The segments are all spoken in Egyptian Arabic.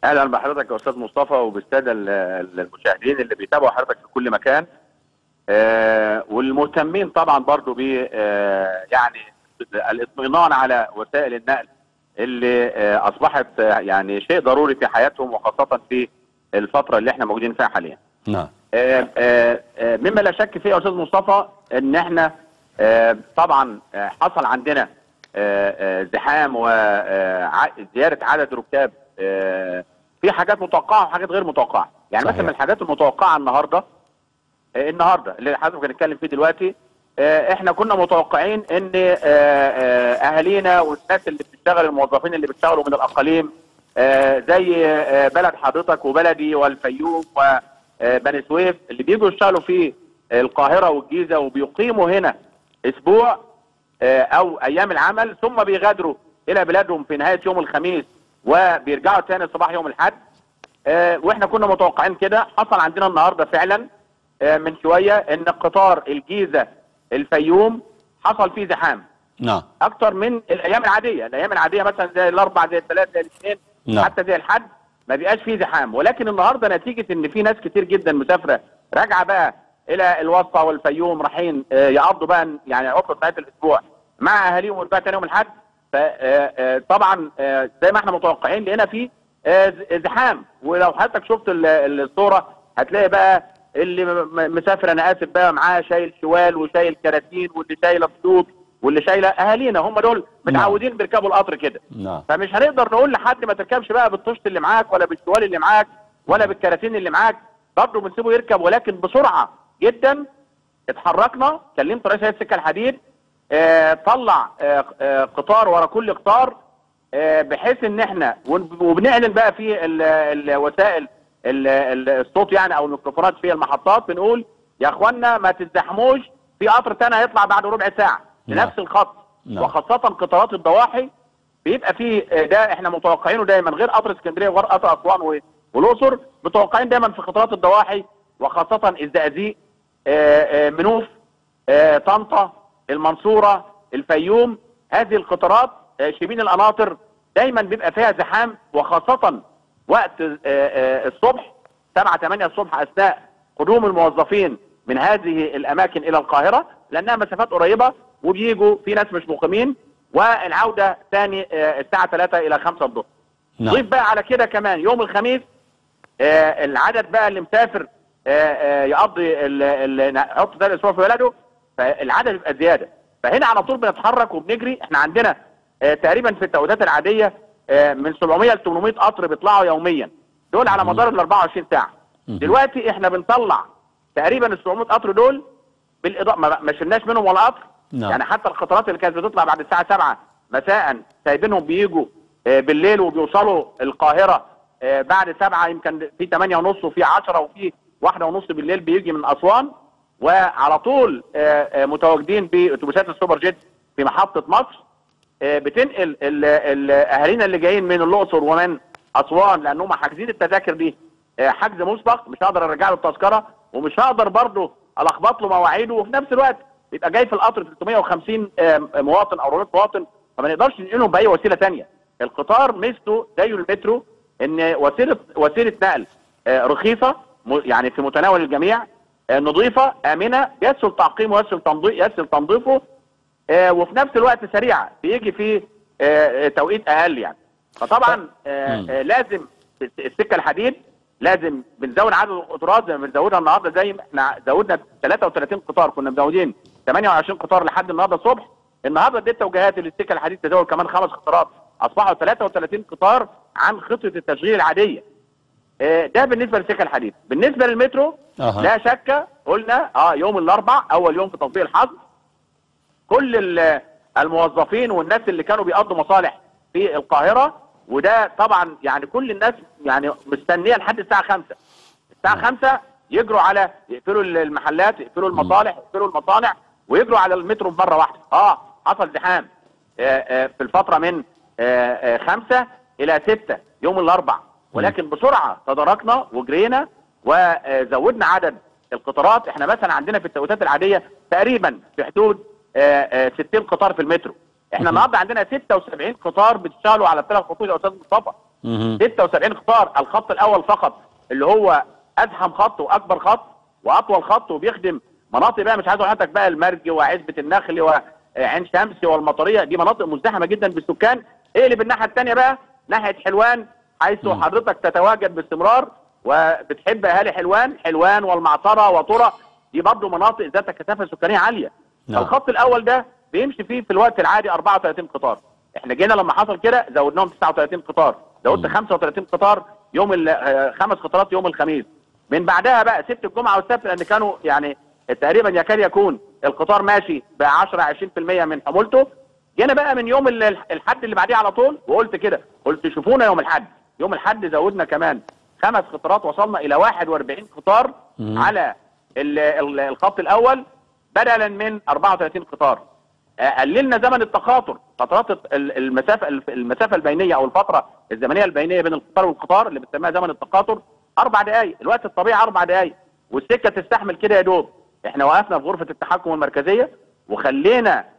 اهلا بحضرتك يا استاذ مصطفى وبالساده ال- ال- المشاهدين اللي بيتابعوا حضرتك في كل مكان آه والمهتمين طبعا برضو ب آه يعني الاطمئنان على وسائل النقل اللي آه اصبحت آه يعني شيء ضروري في حياتهم وخاصه في الفتره اللي احنا موجودين فيها حاليا. نعم آه، آه، آه، مما لا شك فيه يا استاذ مصطفى ان احنا آه، طبعا آه، حصل عندنا آه، آه، زحام وزياده عدد ركاب آه، في حاجات متوقعه وحاجات غير متوقعه يعني صحيح. مثلا من الحاجات المتوقعه النهارده آه، النهارده اللي حضرتك بنتكلم فيه دلوقتي آه، احنا كنا متوقعين ان آه، آه، اهالينا والناس اللي بتشتغل الموظفين اللي بيشتغلوا من الاقاليم آه، زي آه، بلد حضرتك وبلدي والفيوم وبني سويف اللي بيجوا يشتغلوا في القاهره والجيزه وبيقيموا هنا اسبوع آه، او ايام العمل ثم بيغادروا الى بلادهم في نهايه يوم الخميس وبيرجعوا تاني صباح يوم الاحد آه، واحنا كنا متوقعين كده حصل عندنا النهارده فعلا آه، من شويه ان قطار الجيزه الفيوم حصل فيه زحام نعم اكتر من الايام العاديه الايام العاديه مثلا زي الاربع زي الثلاث زي الاثنين نعم. حتى زي الحد ما بيبقاش فيه زحام ولكن النهارده نتيجه ان في ناس كتير جدا مسافره راجعه بقى الى الوسطى والفيوم رايحين آه، يقضوا بقى يعني عطله نهايه الاسبوع مع اهاليهم ويرجعوا تاني يوم الاحد فطبعا زي ما احنا متوقعين لقينا فيه آه، ز- زحام ولو حضرتك شفت ال- ال- الصوره هتلاقي بقى اللي م- م- مسافر انا اسف بقى معاه شايل شوال وشايل كراتين واللي شايله خطوط واللي شايله اهالينا هم دول متعودين بيركبوا القطر كده نعم فمش هنقدر نقول لحد ما تركبش بقى بالطشت اللي معاك ولا بالشوال اللي معاك ولا بالكراتين اللي معاك برضه بنسيبه يركب ولكن بسرعه جدا اتحركنا كلمت رئيس هيئه السكه الحديد آه طلع آه آه قطار ورا كل قطار آه بحيث ان احنا ون- وبنعلن بقى في ال- الوسائل ال- ال- الصوت يعني او الميكروفونات في المحطات بنقول يا اخوانا ما تزدحموش في قطر تاني هيطلع بعد ربع ساعه نعم. لنفس الخط نعم. وخاصه قطارات الضواحي بيبقى فيه آه، ده احنا متوقعينه دايما غير قطر اسكندريه وغير قطر اسوان و- والاقصر متوقعين دايما في قطارات الضواحي وخاصه الزقازيق آه، آه، منوف آه، طنطا المنصوره الفيوم هذه القطارات آه، شبين القناطر دايما بيبقى فيها زحام وخاصه وقت آه، آه، الصبح 7 8 الصبح اثناء قدوم الموظفين من هذه الاماكن الى القاهره لانها مسافات قريبه وبيجوا في ناس مش مقيمين والعوده ثاني آه، الساعه 3 الى 5 الظهر نعم ضيف بقى على كده كمان يوم الخميس آه العدد بقى اللي مسافر آه آه يقضي ال- ال- يحط ده الاسبوع في بلده فالعدد بيبقى زياده فهنا على طول بنتحرك وبنجري احنا عندنا آه تقريبا في التوقيتات العاديه آه من 700 ل 800 قطر بيطلعوا يوميا دول على مدار ال 24 ساعه مهم. دلوقتي احنا بنطلع تقريبا ال 700 قطر دول بالاضافه ما ما شلناش منهم ولا قطر نعم. يعني حتى القطارات اللي كانت بتطلع بعد الساعه 7 مساء سايبينهم بيجوا آه، بالليل وبيوصلوا القاهره آه، بعد 7 يمكن في 8 ونص وفي 10 وفي واحدة ونص بالليل بيجي من اسوان وعلى طول آه، آه، متواجدين باتوبيسات السوبر جيت في محطه مصر آه، بتنقل ال- ال- اهالينا اللي جايين من الاقصر ومن اسوان لانهم حاجزين التذاكر دي آه، حجز مسبق مش هقدر ارجع له التذكره ومش هقدر برضه الخبط له مواعيده وفي نفس الوقت يبقى جاي في القطر 350 آه، مواطن او 400 مواطن فما نقدرش ننقلهم باي وسيله ثانيه القطار ميزته زي المترو ان وسيله وسيله نقل آه، رخيصه م- يعني في متناول الجميع آه، نظيفه امنه يسهل تعقيمه يسهل تنظيف يسهل تنظيفه آه، وفي نفس الوقت سريعه بيجي في آه، آه، توقيت اقل يعني فطبعا آه، مم. آه، لازم السكه الحديد لازم بنزود عدد القطارات زي ما بنزودها النهارده زي ما احنا زودنا 33 قطار كنا مزودين 28 قطار لحد النهارده الصبح النهارده اديت توجيهات للسكه الحديد تزود كمان خمس قطارات اصبحوا 33 قطار عن خطه التشغيل العاديه آه، ده بالنسبه للسكه الحديد بالنسبه للمترو أها. لا شك قلنا اه يوم الاربع اول يوم في تطبيق الحظر كل ال- الموظفين والناس اللي كانوا بيقضوا مصالح في القاهره وده طبعا يعني كل الناس يعني مستنيه لحد الساعه 5 الساعه 5 يجروا على يقفلوا المحلات يقفلوا المصالح يقفلوا المصانع ويجروا على المترو مره واحده اه حصل زحام آه، آه، في الفتره من 5 الى 6 يوم الاربع ولكن بسرعه تداركنا وجرينا وزودنا عدد القطارات احنا مثلا عندنا في التوقيتات العاديه تقريبا في حدود آه، آه، 60 قطار في المترو احنا النهارده عندنا 76 قطار بتشتغلوا على الثلاث خطوط يا استاذ مصطفى مهم. 76 قطار الخط الاول فقط اللي هو ازحم خط واكبر خط واطول خط وبيخدم مناطق بقى مش عايز اقول لحضرتك بقى المرج وعزبه النخل وعين شمس والمطريه دي مناطق مزدحمه جدا بالسكان اقلب الناحيه الثانيه بقى ناحيه حلوان حيث مم. حضرتك تتواجد باستمرار وبتحب اهالي حلوان حلوان والمعصره وطرة دي برضه مناطق ذات كثافه سكانيه عاليه نعم. الخط الاول ده بيمشي فيه في الوقت العادي 34 قطار احنا جينا لما حصل كده زودناهم 39 قطار زودت مم. 35 قطار يوم ال- آه، خمس قطارات يوم الخميس من بعدها بقى سبت الجمعه والسبت لان كانوا يعني تقريبا يكاد يكون القطار ماشي ب 10 20% من حمولته جينا بقى من يوم ال- الحد اللي بعديه على طول وقلت كده قلت شوفونا يوم الحد يوم الحد زودنا كمان خمس قطارات وصلنا الى 41 قطار مم. على ال- ال- الخط الاول بدلا من 34 قطار آه، قللنا زمن التخاطر فترات ال- المسافه المسافه البينيه او الفتره الزمنيه البينيه بين القطار والقطار اللي بنسميها زمن التخاطر اربع دقائق الوقت الطبيعي اربع دقائق والسكه تستحمل كده يا دوب احنا وقفنا في غرفه التحكم المركزيه وخلينا آه،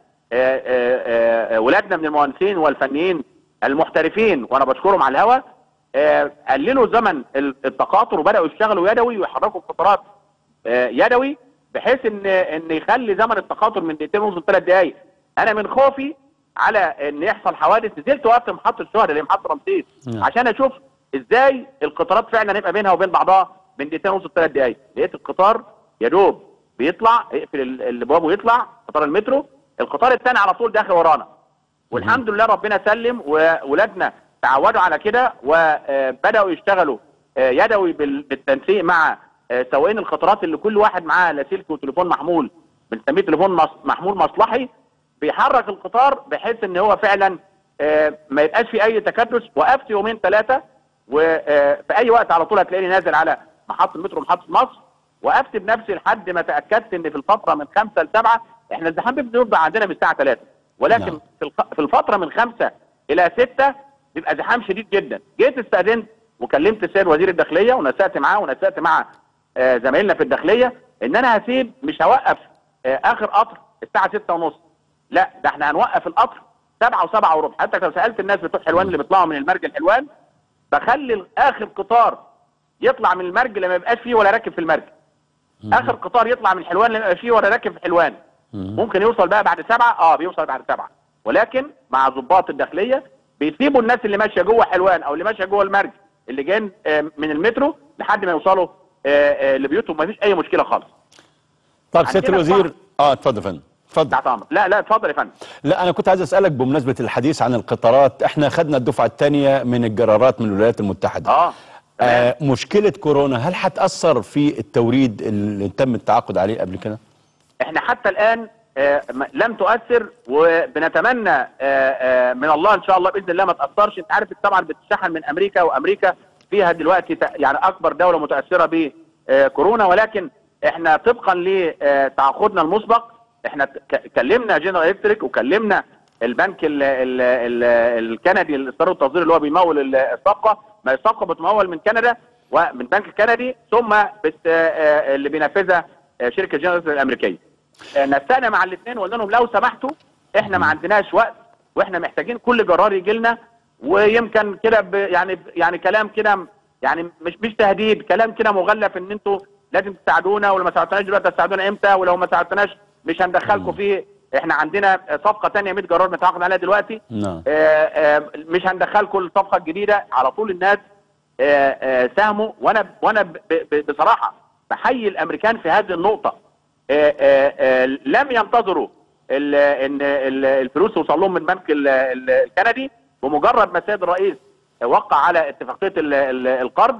آه، آه، ولادنا من المهندسين والفنيين المحترفين وانا بشكرهم على الهوا آه، قللوا زمن التقاطر وبداوا يشتغلوا يدوي ويحركوا القطارات آه، يدوي بحيث ان ان يخلي زمن التخاطر من دقيقتين ونص لثلاث دقائق انا من خوفي على ان يحصل حوادث نزلت وقفت محطه الشهداء اللي هي محطه رمسيس نعم. عشان اشوف ازاي القطارات فعلا يبقى بينها وبين بعضها من دقيقتين ونص لثلاث دقائق لقيت القطار يا دوب بيطلع يقفل ال- الابواب ويطلع قطار المترو القطار الثاني على طول داخل ورانا والحمد لله ربنا سلم وولادنا تعودوا على كده وبداوا يشتغلوا آه، يدوي بال- بالتنسيق مع آه، سواقين القطارات اللي كل واحد معاه لاسلكي وتليفون محمول بنسميه تليفون مص- محمول مصلحي بيحرك القطار بحيث ان هو فعلا آه، ما يبقاش في اي تكدس وقفت يومين ثلاثه وفي اي وقت على طول هتلاقيني نازل على محطه المترو محطه مصر وقفت بنفسي لحد ما تاكدت ان في الفتره من خمسه لسبعه احنا الزحام بيبقى عندنا من الساعه 3 ولكن نعم. في الخ- في الفتره من خمسه الى سته بيبقى زحام شديد جدا جيت استاذنت وكلمت السيد وزير الداخليه ونسقت معاه ونسقت مع آه، زمايلنا في الداخليه ان انا هسيب مش هوقف آه، اخر قطر الساعه 6 ونص لا ده احنا هنوقف القطر 7 و7 وربع حتى لو سالت الناس بتوع حلوان اللي بيطلعوا من المرج الحلوان بخلي اخر قطار يطلع من المرج لما يبقاش فيه ولا راكب في المرج اخر قطار يطلع من حلوان لما يبقى فيه ولا راكب في حلوان مم. ممكن يوصل بقى بعد سبعة اه بيوصل بعد سبعة ولكن مع ضباط الداخلية بيسيبوا الناس اللي ماشية جوه حلوان او اللي ماشية جوه المرج اللي جايين آه، من المترو لحد ما يوصلوا آه، آه، لبيوتهم مفيش اي مشكلة خالص طيب سياده عندنا الوزير بعض- اه اتفضل يا فندم اتفضل تحت امرك لا لا اتفضل يا فندم لا انا كنت عايز اسالك بمناسبه الحديث عن القطارات احنا خدنا الدفعه الثانيه من الجرارات من الولايات المتحده اه تمام. آه مشكله كورونا هل هتاثر في التوريد اللي تم التعاقد عليه قبل كده احنا حتى الان آه، م- لم تؤثر وبنتمنى آه، آه، من الله ان شاء الله باذن الله ما تاثرش انت عارف طبعا بتشحن من امريكا وامريكا فيها دلوقتي ت- يعني اكبر دوله متاثره بكورونا ولكن احنا طبقا لتعاقدنا المسبق احنا ك- كلمنا جنرال الكتريك وكلمنا البنك ال ال ال الكندي الاصدار والتصدير اللي هو بيمول ال- الصفقه ما الصفقه بتمول من كندا ومن البنك الكندي ثم بت آه، اللي بينفذها آه، شركه جنرال الكتريك الامريكيه آه، نسقنا مع الاثنين وقلنا لهم لو سمحتوا احنا ما عندناش وقت واحنا محتاجين كل جرار يجي لنا ويمكن كده ب- يعني يعني كلام كده يعني مش مش تهديد كلام كده مغلف ان انتوا لازم تساعدونا ولو ما ساعدتوناش دلوقتي هتساعدونا امتى ولو ما ساعدتوناش مش هندخلكم فيه احنا عندنا صفقه ثانيه 100 جرار متعاقد عليها دلوقتي نعم آه، آه، مش هندخلكم الصفقه الجديده على طول الناس آه، آه، ساهموا وانا وانا ب- ب- بصراحه بحيي الامريكان في هذه النقطه آه، آه، آه، لم ينتظروا ال- ان ال- الفلوس توصل لهم من البنك ال- ال- الكندي بمجرد ما السيد الرئيس وقع على اتفاقيه ال- ال- القرض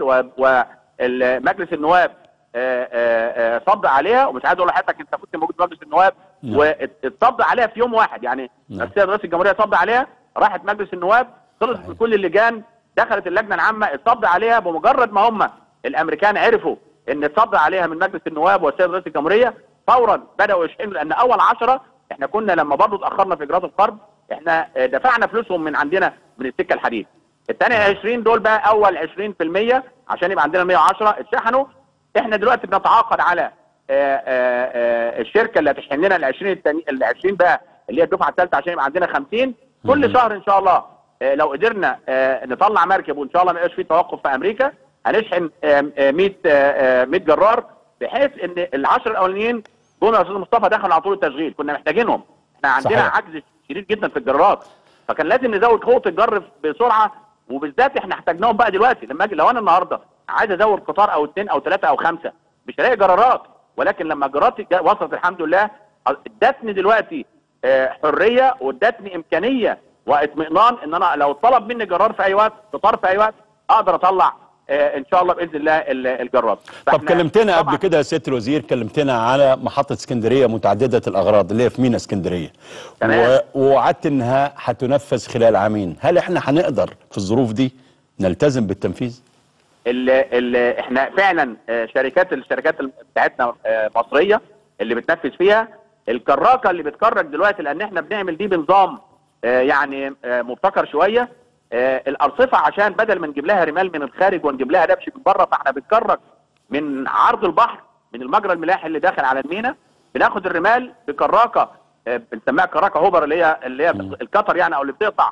ومجلس النواب آه، آه، آه، صب عليها ومش عايز اقول لحضرتك انت كنت موجود في مجلس النواب نعم. واتصب عليها في يوم واحد يعني نعم. السيد رئيس الجمهوريه صب عليها راحت مجلس النواب خلصت صحيح. من كل اللجان دخلت اللجنه العامه اتصب عليها بمجرد ما هم الامريكان عرفوا ان اتصب عليها من مجلس النواب والسيد رئيس الجمهوريه فورا بداوا يشحنوا لان اول عشرة احنا كنا لما برضه اتاخرنا في اجراءات القرض احنا آه، دفعنا فلوسهم من عندنا من السكه الحديد الثاني 20 دول بقى اول 20% عشان يبقى عندنا 110 اتشحنوا احنا دلوقتي بنتعاقد على آه، آه، آه، الشركه اللي هتشحن لنا ال 20 التاني ال 20 بقى اللي هي الدفعه الثالثه عشان يبقى عندنا 50 مهم. كل شهر ان شاء الله آه، لو قدرنا آه، نطلع مركب وان شاء الله ما يبقاش في توقف في امريكا هنشحن آه، آه، 100 آه، 100 جرار بحيث ان العشر الاولانيين جم يا استاذ مصطفى دخلوا على طول التشغيل كنا محتاجينهم احنا عندنا صحيح. عجز شديد جدا في الجرارات فكان لازم نزود قوه الجر بسرعه وبالذات احنا احتاجناهم بقى دلوقتي لما اجي لو انا النهارده عايز ازود قطار او اثنين او ثلاثه او خمسه مش هلاقي جرارات ولكن لما الجرارات جا- وصلت الحمد لله ادتني دلوقتي آه، حريه وادتني امكانيه واطمئنان ان انا لو طلب مني جرار في اي وقت قطار في اي وقت اقدر اطلع آه، ان شاء الله باذن الله ال- الجرار طب فإحنا كلمتنا قبل طبعاً كده يا سياده الوزير كلمتنا على محطه اسكندريه متعدده الاغراض اللي هي في مينا اسكندريه تمام. و- ووعدت انها هتنفذ خلال عامين هل احنا هنقدر في الظروف دي نلتزم بالتنفيذ ال ال احنا فعلا آه، شركات الشركات ال- بتاعتنا آه، مصريه اللي بتنفذ فيها الكراكه اللي بتكرك دلوقتي لان احنا بنعمل دي بنظام آه، يعني آه، مبتكر شويه آه، الارصفه عشان بدل ما نجيب لها رمال من الخارج ونجيب لها دبش من بره فاحنا بنكرك من عرض البحر من المجرى الملاحي اللي داخل على المينا بناخد الرمال بكراكه آه، بنسميها كراكه هوبر اللي هي اللي هي القطر يعني او اللي بتقطع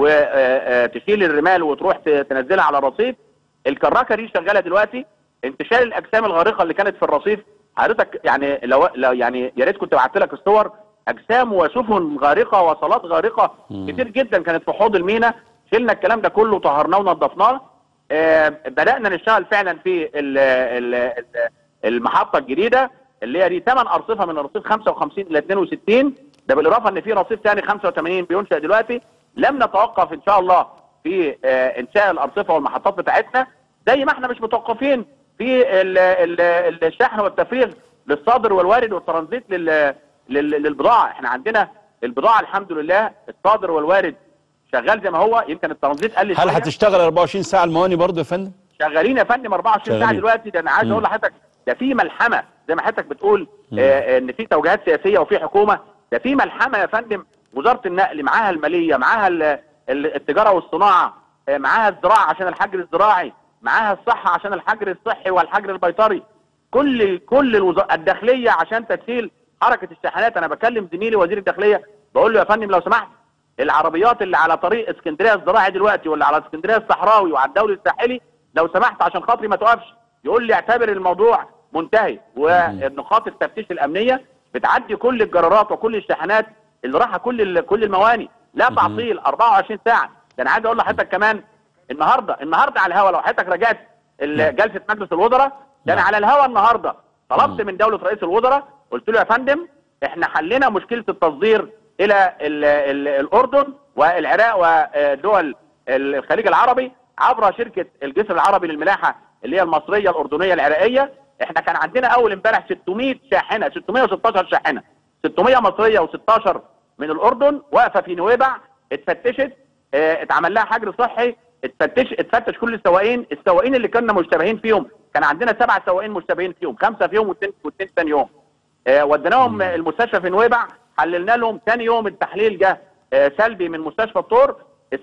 وتشيل الرمال وتروح ت- تنزلها على الرصيف الكراكه دي شغاله دلوقتي انتشال الاجسام الغارقه اللي كانت في الرصيف حضرتك يعني لو, لو يعني يا ريت كنت بعت لك الصور اجسام وسفن غارقه وصلات غارقه كتير جدا كانت في حوض المينا شلنا الكلام ده كله طهرناه ونظفناه آه بدانا نشتغل فعلا في ال ال ال المحطه الجديده اللي هي دي ثمان ارصفه من الرصيف 55 الى 62 ده بالاضافه ان في رصيف ثاني 85 بينشا دلوقتي لم نتوقف ان شاء الله في آه انشاء الارصفه والمحطات بتاعتنا زي ما احنا مش متوقفين في ال ال الشحن والتفريغ للصادر والوارد والترانزيت لل لل- للبضاعه احنا عندنا البضاعه الحمد لله الصادر والوارد شغال زي ما هو يمكن الترانزيت قل هل شوية. هتشتغل 24 ساعه المواني برضه يا فندم شغالين يا فندم 24 ساعه شغالين. دلوقتي ده انا عايز مم. اقول لحضرتك ده في ملحمه زي ما حضرتك بتقول آه ان في توجيهات سياسيه وفي حكومه ده في ملحمه يا فندم وزاره النقل معاها الماليه معاها ال- ال- التجاره والصناعه آه معاها الزراعه عشان الحجر الزراعي معاها الصحه عشان الحجر الصحي والحجر البيطري كل كل الوزا... الداخليه عشان تسهيل حركه الشحنات انا بكلم زميلي وزير الداخليه بقول له يا فندم لو سمحت العربيات اللي على طريق اسكندريه الزراعي دلوقتي واللي على اسكندريه الصحراوي وعلى الدولي الساحلي لو سمحت عشان خاطري ما توقفش يقول لي اعتبر الموضوع منتهي ونقاط التفتيش الامنيه بتعدي كل الجرارات وكل الشحنات اللي رايحه كل ال- كل المواني لا تعطيل 24 ساعه ده انا عايز اقول لحضرتك كمان النهارده النهارده على الهوا لو حضرتك رجعت ال- جلسه مجلس الوزراء ده انا على الهوا النهارده طلبت من دوله رئيس الوزراء قلت له يا فندم احنا حلينا مشكله التصدير الى ال ال الاردن والعراق ودول الخليج العربي عبر شركه الجسر العربي للملاحه اللي هي المصريه الاردنيه العراقيه احنا كان عندنا اول امبارح 600 شاحنه 616 شاحنه 600 مصريه و16 من الاردن واقفه في نويبع اتفتشت اه اتعمل لها حجر صحي اتفتش اتفتش كل السواقين السواقين اللي كنا مشتبهين فيهم كان عندنا سبع سواقين مشتبهين فيهم خمسه فيهم واثنين واثنين ثاني يوم آه، وديناهم المستشفى في نويبع حللنا لهم ثاني يوم التحليل جه آه، سلبي من مستشفى الطور ال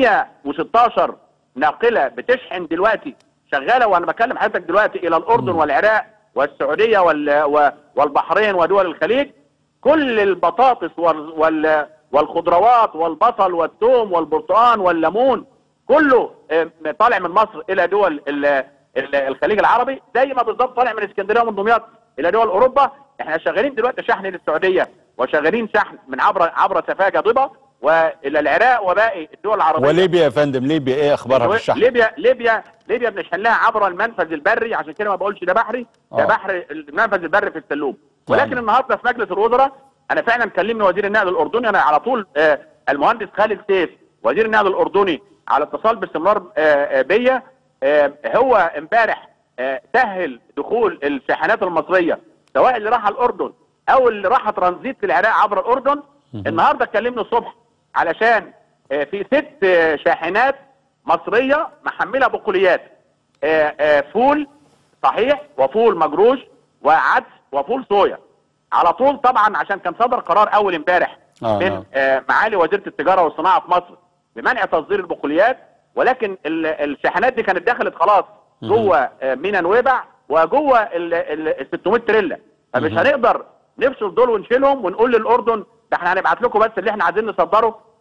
616 ناقله بتشحن دلوقتي شغاله وانا بكلم حضرتك دلوقتي الى الاردن والعراق والسعوديه وال- و- والبحرين ودول الخليج كل البطاطس وال وال والخضروات والبصل والثوم والبرتقال والليمون كله آه، طالع من مصر الى دول ال- ال- الخليج العربي زي ما بالظبط طالع من اسكندريه ومن دمياط الى دول اوروبا احنا شغالين دلوقتي شحن للسعوديه وشغالين شحن من عبر عبر سفاجه ضبا والى العراق وباقي الدول العربيه وليبيا يا فندم ليبيا ايه اخبارها في الشحن ليبيا ليبيا ليبيا بنشحن لها عبر المنفذ البري عشان كده ما بقولش ده بحري ده آه. بحر المنفذ البري في السلوم ولكن نعم. النهارده في مجلس الوزراء انا فعلا كلمني وزير النقل الاردني انا على طول آه المهندس خالد سيف وزير النقل الاردني على اتصال باستمرار آه آه بيا آه هو امبارح آه سهل دخول الشاحنات المصريه سواء اللي راح الاردن او اللي راح ترانزيت في العراق عبر الاردن النهارده كلمني الصبح علشان آه، في ست آه، شاحنات مصريه محمله بقوليات آه، آه، فول صحيح وفول مجروش وعدس وفول صويا على طول طبعا عشان كان صدر قرار اول امبارح آه، من نعم. آه، معالي وزيره التجاره والصناعه في مصر بمنع تصدير البقوليات ولكن ال- الشاحنات دي كانت دخلت خلاص جوه آه، مينا نويبع وجوه ال ال- ال 600 تريلا فمش هنقدر نفصل دول ونشيلهم ونقول للاردن ده احنا هنبعت لكم بس اللي احنا عايزين نصدره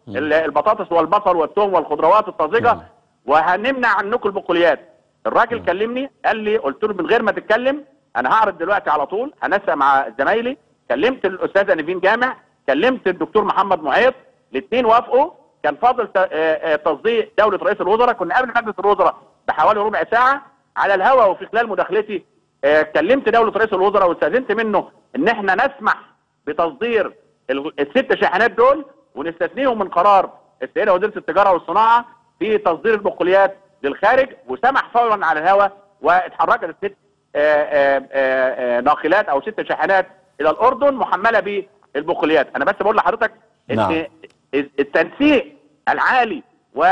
ال- البطاطس والبصل والثوم والخضروات الطازجه مم. وهنمنع عنكم البقوليات الراجل كلمني قال لي قلت له من غير ما تتكلم انا هعرض دلوقتي على طول هنسق مع زمايلي كلمت الاستاذه نيفين جامع كلمت الدكتور محمد معيط الاثنين وافقوا كان فاضل ت- آه، آه، تصديق دوله رئيس الوزراء كنا قبل مجلس الوزراء بحوالي ربع ساعه على الهواء وفي خلال مداخلتي آه، كلمت دوله رئيس الوزراء واستاذنت منه ان احنا نسمح بتصدير ال- الست شاحنات دول ونستثنيهم من قرار السيده وزيره التجاره والصناعه في تصدير البقوليات للخارج وسمح فورا على الهواء واتحركت الست آه، آه، آه، آه، ناقلات او ست شاحنات الى الاردن محمله بالبقوليات انا بس بقول لحضرتك ان نعم. التنسيق العالي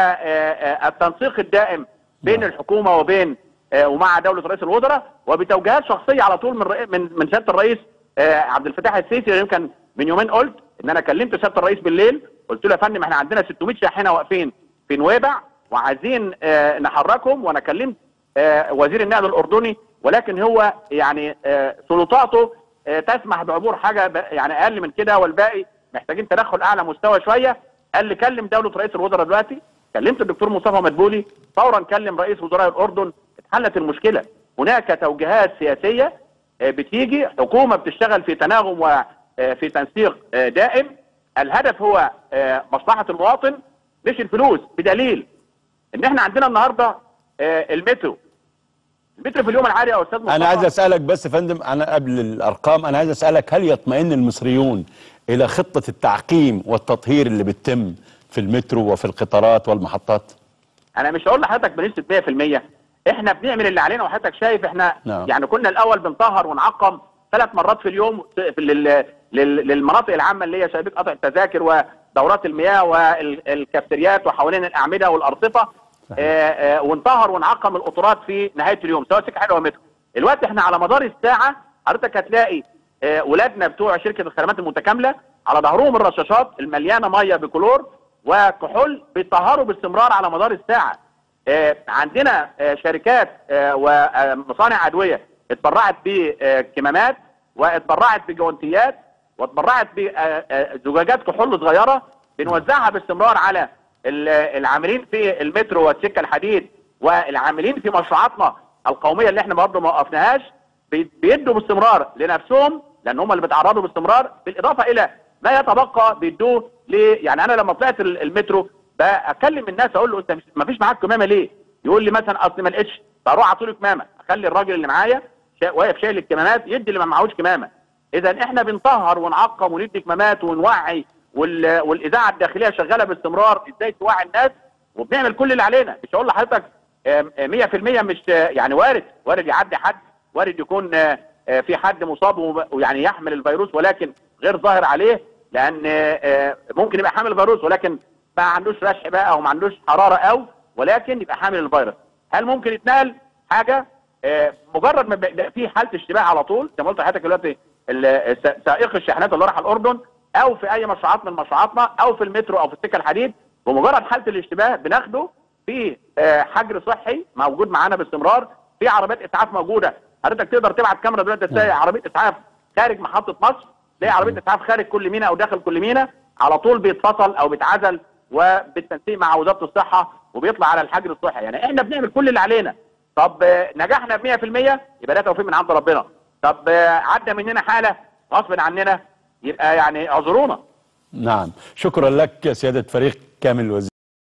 والتنسيق الدائم بين نعم. الحكومه وبين آه، ومع دوله رئيس الوزراء وبتوجيهات شخصيه على طول من رئي- من من سياده الرئيس آه، عبد الفتاح السيسي يمكن من يومين قلت ان انا كلمت سياده الرئيس بالليل قلت له يا فندم احنا عندنا 600 شاحنه واقفين في نويبع وعايزين آه، نحركهم وانا كلمت آه، وزير النقل الاردني ولكن هو يعني آه، سلطاته آه، تسمح بعبور حاجه ب- يعني اقل من كده والباقي محتاجين تدخل اعلى مستوى شويه قال لي كلم دوله رئيس الوزراء دلوقتي كلمت الدكتور مصطفى مدبولي فورا كلم رئيس وزراء الاردن اتحلت المشكله هناك توجيهات سياسيه آه، بتيجي حكومه بتشتغل في تناغم وفي تنسيق آه، دائم الهدف هو آه، مصلحه المواطن مش الفلوس بدليل ان احنا عندنا النهارده آه، المترو المترو في اليوم العالي يا استاذ مصطفى انا عايز اسالك بس يا فندم انا قبل الارقام انا عايز اسالك هل يطمئن المصريون الى خطه التعقيم والتطهير اللي بتتم في المترو وفي القطارات والمحطات انا مش هقول لحضرتك بنسبه 100% احنا بنعمل اللي علينا وحضرتك شايف احنا نعم. يعني كنا الاول بنطهر ونعقم ثلاث مرات في اليوم في لل- لل- للمناطق العامه اللي هي شبابيك قطع التذاكر ودورات المياه والكافتريات وحوالين الاعمده والارصفه آه، آه، ونطهر ونعقم القطورات في نهايه اليوم سواء سكه حلوه ومترو الوقت احنا على مدار الساعه حضرتك هتلاقي آه، ولادنا بتوع شركه الخدمات المتكامله على ظهرهم الرشاشات المليانه ميه بكلور وكحول بيطهروا باستمرار على مدار الساعه آه، عندنا آه، شركات آه، ومصانع ادويه اتبرعت بكمامات واتبرعت بجوانتيات واتبرعت بزجاجات كحول صغيره بنوزعها باستمرار على ال- العاملين في المترو والسكه الحديد والعاملين في مشروعاتنا القوميه اللي احنا برضه ما وقفناهاش بي- بيدوا باستمرار لنفسهم لان هم اللي بيتعرضوا باستمرار بالاضافه الى ما يتبقى بيدوه ل يعني انا لما طلعت ال- المترو بكلم الناس اقول له انت مش- ما فيش معاك كمامه ليه؟ يقول لي مثلا اصل ما لقيتش فاروح اعطي له كمامه اخلي الراجل اللي معايا شا- واقف شايل الكمامات يدي اللي ما معهوش كمامه اذا احنا بنطهر ونعقم وندي كمامات ونوعي وال- والاذاعه الداخليه شغاله باستمرار ازاي توعي الناس وبنعمل كل اللي علينا مش هقول لحضرتك آم، آه، 100% مش آه، يعني وارد وارد يعدي حد وارد يكون آه، آه، في حد مصاب وب- ويعني يحمل الفيروس ولكن غير ظاهر عليه لان آه، آه، ممكن يبقى حامل الفيروس ولكن ما عندوش رشح بقى او ما عندوش حراره او ولكن يبقى حامل الفيروس هل ممكن يتنقل حاجه آه، مجرد ما بيبقى في حاله اشتباه على طول زي ما قلت لحضرتك دلوقتي ال- الس- سائق الشاحنات اللي راح الاردن او في اي مشروعات من مشروعاتنا او في المترو او في السكه الحديد بمجرد حاله الاشتباه بناخده في آه، حجر صحي موجود معانا باستمرار في عربيات اسعاف موجوده حضرتك تقدر تبعت كاميرا دلوقتي تلاقي عربيه اسعاف خارج محطه مصر تلاقي عربيه اسعاف خارج كل مينا او داخل كل مينا على طول بيتفصل او بيتعزل وبالتنسيق مع وزاره الصحه وبيطلع على الحجر الصحي يعني احنا بنعمل كل اللي علينا طب آه، نجحنا ب 100% يبقى ده توفيق من عند ربنا طب آه، عدى مننا حاله غصب عننا يبقى يعني اعذرونا نعم شكرا لك سياده فريق كامل الوزير